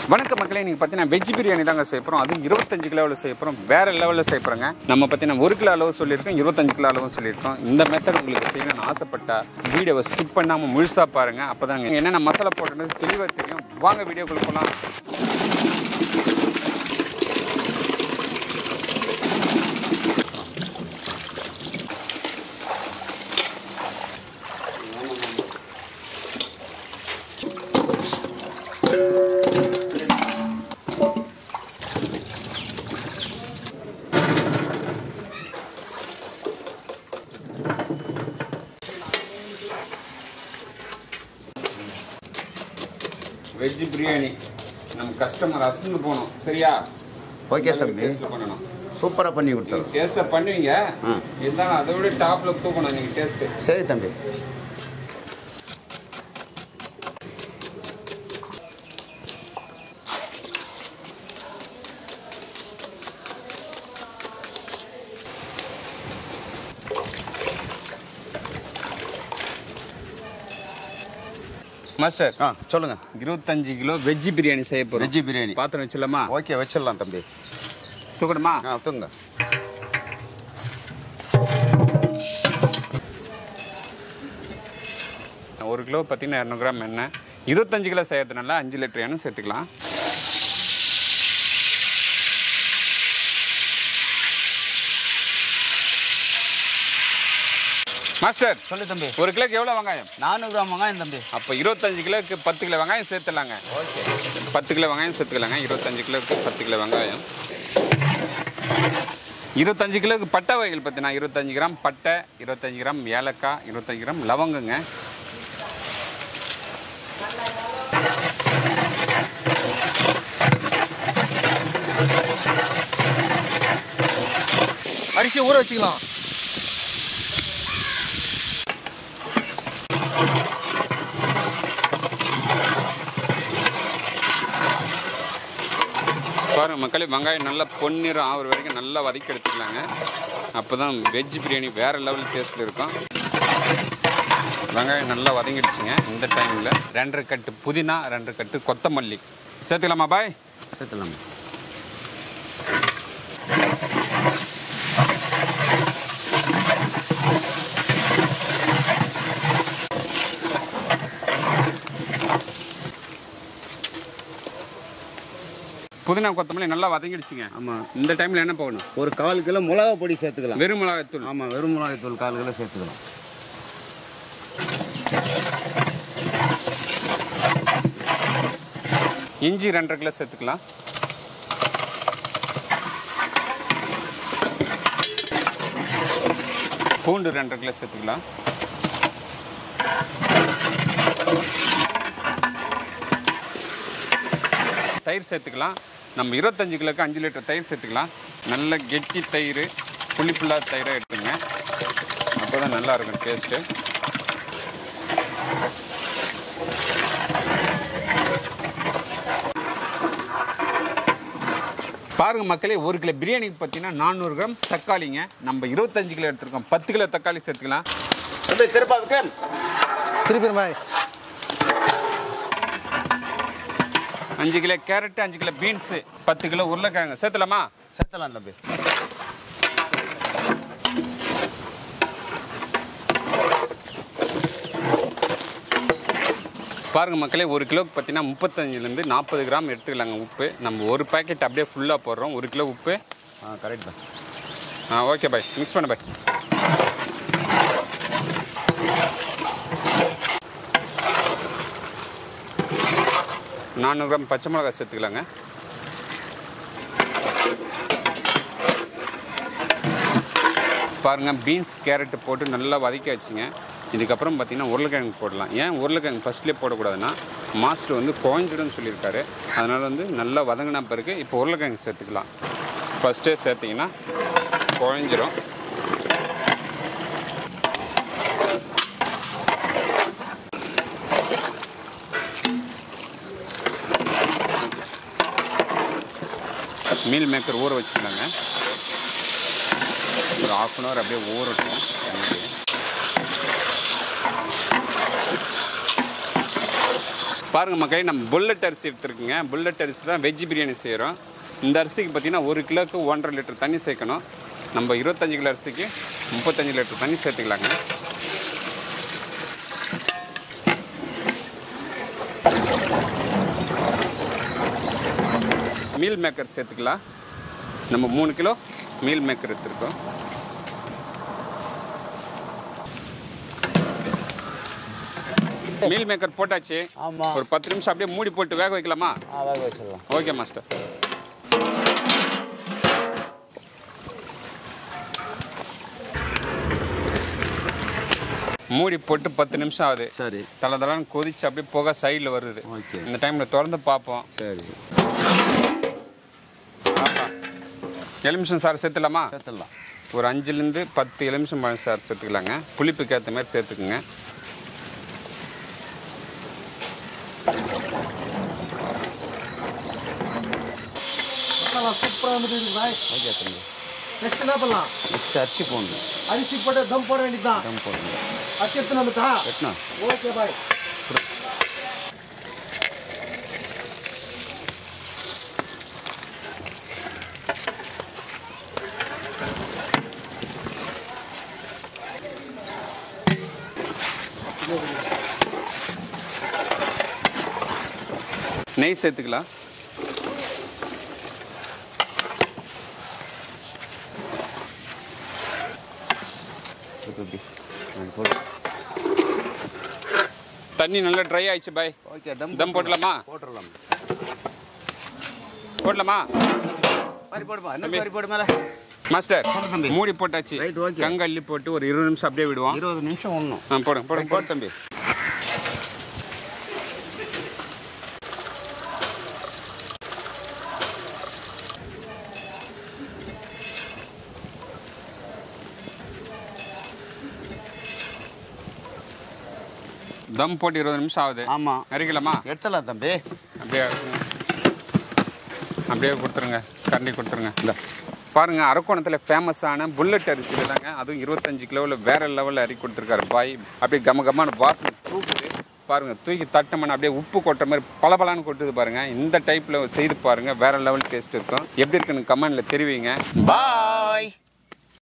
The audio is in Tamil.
வணக்கம் மக்களே நீங்கள் பார்த்தீங்கன்னா வெஜ் பிரியாணி தாங்க செய்ய போகிறோம் அதுவும் இருபத்தஞ்சு கிலோவில் செய்ய போகிறோம் வேறு லெவலில் செய்ய போகிறோங்க நம்ம பார்த்தீங்கன்னா ஒரு கிலோ அளவு சொல்லியிருக்கோம் இருபத்தஞ்சு கிலோ அளவும் சொல்லியிருக்கோம் இந்த மெத்தட் உங்களுக்கு செய்யணும்னு ஆசைப்பட்டா வீடியோவை ஸ்கிப் பண்ணாமல் முழுசாக பாருங்கள் அப்போ தாங்க என்னென்ன மசாலா போட்டுறது தெளிவாக தெரியும் வாங்க வீடியோக்குள்ள போகலாம் வெஜ் பிரியாணி நம்ம கஸ்டமர் அசந்து போகணும் சரியா ஓகே தம்பி டேஸ்ட்டில் பண்ணணும் சூப்பராக பண்ணி கொடுத்துறோம் டேஸ்ட்டில் பண்ணுவீங்க ஆ. இருந்தாலும் அதை விட டாப்பில் தூக்கணும் நீங்கள் டேஸ்ட்டு சரி தம்பி மாஸ்டர் ஆ சொல்லுங்கள் இருபத்தஞ்சு கிலோ வெஜ் பிரியாணி செய்ய போகிறோம் வெஜ்ஜி பிரியாணி பாத்திரம் வச்சுலாமா ஓகே வச்சிடலாம் தம்பி தூக்கணுமா ஆ தூங்க ஒரு கிலோ பார்த்தீங்கன்னா இரநூறு கிராம் எண்ணெய் இருபத்தஞ்சு கிலோ செய்யறதுனால அஞ்சு லிட்டர் எண்ணெய் சேர்த்துக்கலாம் மாஸ்டர் சொல்லு தம்பி ஒரு கிலோக்கு எவ்வளோ வெங்காயம் நானூறு கிராம் வெங்காயம் தம்பி அப்போ இருபத்தஞ்சு கிலோக்கு பத்து கிலோ வெங்காயம் சேர்த்துலாங்க ஓகே பத்து கிலோ வெங்காயம் சேர்த்துக்கலாங்க இருபத்தஞ்சு கிலோக்கு பத்து கிலோ வெங்காயம் இருபத்தஞ்சு கிலோக்கு பட்டை வகைகள் பார்த்தீங்கன்னா இருபத்தஞ்சு கிராம் பட்டை இருபத்தஞ்சு கிராம் ஏலக்காய் இருபத்தஞ்சு கிராம் லவங்கங்க அரிசியை ஊற வச்சுக்கலாம் பாருங்க மக்களே வெங்காயம் நல்லா பொன்னிறம் ஆகுற வரைக்கும் நல்லா வதக்கி எடுத்துக்கலாங்க அப்போ தான் வெஜ் பிரியாணி வேறு லெவல் டேஸ்ட்டில் இருக்கும் வெங்காயம் நல்லா வதங்கிடுச்சுங்க இந்த டைமில் ரெண்டரை கட்டு புதினா ரெண்டரை கட்டு கொத்தமல்லி சேர்த்துக்கலாமா பாய் சேர்த்துலாம் புதினா கொத்தமல்லி நல்லா வதங்கிடுச்சுங்க ஆமாம் இந்த டைமில் என்ன போகணும் ஒரு கால் கிலோ மிளகா பொடி சேர்த்துக்கலாம் வெறும் மிளகாய்த்தூள் ஆமாம் வெறும் மிளகாய் தூள் கால் கிலோ சேர்த்துக்கலாம் இஞ்சி ரெண்டரை கிலோ சேர்த்துக்கலாம் பூண்டு ரெண்டரை கிலோ சேர்த்துக்கலாம் தயிர் சேர்த்துக்கலாம் நம்ம இருபத்தஞ்சு கிலோக்கு அஞ்சு லிட்டர் தயிர் சேர்த்துக்கலாம் நல்ல கெட்டி தயிர் புளிப்புள்ளா தயிராக எடுத்துங்க அப்போ தான் நல்லா இருக்கும் டேஸ்ட்டு பாருங்க மக்களே ஒரு கிலோ பிரியாணிக்கு பார்த்தீங்கன்னா நானூறு கிராம் தக்காளிங்க நம்ம இருபத்தஞ்சு கிலோ எடுத்திருக்கோம் பத்து கிலோ தக்காளி சேர்த்துக்கலாம் தம்பி திருப்பா விக்ரம் திருப்பி மாதிரி அஞ்சு கிலோ கேரட்டு அஞ்சு கிலோ பீன்ஸு பத்து கிலோ உருளைக்கிழங்கு சேர்த்துலாமா சேர்த்தலாம் தம்பி பாருங்க மக்களே ஒரு கிலோக்கு பார்த்தீங்கன்னா முப்பத்தஞ்சுலேருந்து நாற்பது கிராம் எடுத்துக்கலாங்க உப்பு நம்ம ஒரு பாக்கெட் அப்படியே ஃபுல்லாக போடுறோம் ஒரு கிலோ உப்பு ஆ கரெக்ட் தான் ஆ ஓகே பாய் மிக்ஸ் பண்ண பாய் நானூறு கிராம் பச்சை மிளகாய் சேர்த்துக்கலாங்க பாருங்க பீன்ஸ் கேரட்டு போட்டு நல்லா வதக்கி வச்சுங்க இதுக்கப்புறம் பார்த்தீங்கன்னா உருளைக்கிழங்கு போடலாம் ஏன் உருளைக்கிழங்கு ஃபஸ்ட்லேயே போடக்கூடாதுன்னா மாஸ்டர் வந்து குழஞ்சிடும்னு சொல்லியிருக்காரு அதனால் வந்து நல்லா வதங்கின பிறகு இப்போ உருளைக்கிழங்கு சேர்த்துக்கலாம் ஃபஸ்ட்டே சேர்த்திங்கன்னா குழஞ்சிரும் மீல் மேக்கர் ஊற வச்சுக்கலாங்க ஒரு ஆஃப் அன் ஹவர் அப்படியே ஊறட்டும் எண்ணெயிலே. பாருங்க மக்களே நம்ம புல்லட் அரிசி எடுத்துருக்குங்க புல்லட் அரிசி தான் வெஜ் பிரியாணி செய்கிறோம் இந்த அரிசிக்கு பார்த்தீங்கன்னா ஒரு கிலோக்கு ஒன்றரை லிட்டர் தண்ணி சேர்க்கணும் நம்ம இருபத்தஞ்சு கிலோ அரிசிக்கு முப்பத்தஞ்சு லிட்டர் தண்ணி சேர்த்துக்கலாங்க மீல் மேக்கர் சேர்த்துக்கலாம் நம்ம மூணு கிலோ மீல் மேக்கர் எடுத்துருக்கோம் மீல் மேக்கர் போட்டாச்சு ஆமாம் ஒரு பத்து நிமிஷம் அப்படியே மூடி போட்டு வேக வைக்கலாமா ஆ வேக வச்சிடலாம் ஓகே மாஸ்டர் மூடி போட்டு பத்து நிமிஷம் ஆகுது சரி தலை தலைன்னு கொதிச்சு அப்படியே புகை சைடில் வருது ஓகே இந்த டைமில் திறந்து பார்ப்போம் சரி ஆப்பா எலுமிச்சம் சாறு சேர்த்துலாமா சேர்த்துடலாம் ஒரு அஞ்சுலேருந்து பத்து எலுமிச்சம் பழம் சாறு சேர்த்துக்கலாங்க புளிப்புக்கு ஏற்ற மாதிரி சேர்த்துக்குங்க மசாலா சூப்பராக வந்துட்டு பாய் ஓகே தம்பி நெக்ஸ்ட் என்ன பண்ணலாம் நெக்ஸ்ட் அரிசி போடணும் அரிசி போட்டு தம் போட வேண்டியதுதான் தம் போடணும் அரிசி எடுத்துன்னு வந்துட்டா எட்டுனா ஓகே பாய் நெய் சேர்த்துக்கலாம் எப்படி ஆ, போடு தண்ணி நல்லா ட்ரை ஆயிடுச்சு பாய் ஓகே தம் தம் போடலாமா போட்டுடலாம் போடலாமா பறி போடுமா என்ன தம்பி. பறி போடு மேலே மாஸ்டர் போடு தம்பி. மூடி போட்டாச்சு Right, okay. கங்கல்லி போட்டு ஒரு இருபது நிமிஷம் அப்படியே விடுவோம் இருபது நிமிஷம் ஒன்றும் ஆ போடுங்க போடுங்க போடு தம்பி தம் போட்டு இருபது நிமிஷம் ஆகுது ஆமாம் அரிக்கலாமா எடுத்துடலாம் தம்பி அப்படியே இருக்குங்க. அப்படியே கொடுத்துருங்க கரண்டி கொடுத்துருங்க இந்த பாருங்க அரக்கோணத்தில் ஃபேமஸான புல்லட் அரிசி தாங்க அதுவும் இருபத்தஞ்சு கிலோவில் வேற லெவலில் அரிசி கொடுத்துருக்காரு பாய் அப்படியே கம கமான வாசனை தூக்குது பாருங்க தூக்கி தட்டமான அப்படியே உப்பு கொட்டுற மாதிரி பளபளன்னு கொட்டுது பாருங்க இந்த டைப்பில் செய்து பாருங்க வேற லெவல் டேஸ்ட் இருக்கும் எப்படி இருக்குன்னு கமெண்ட்ல தெரிவிங்க பாய்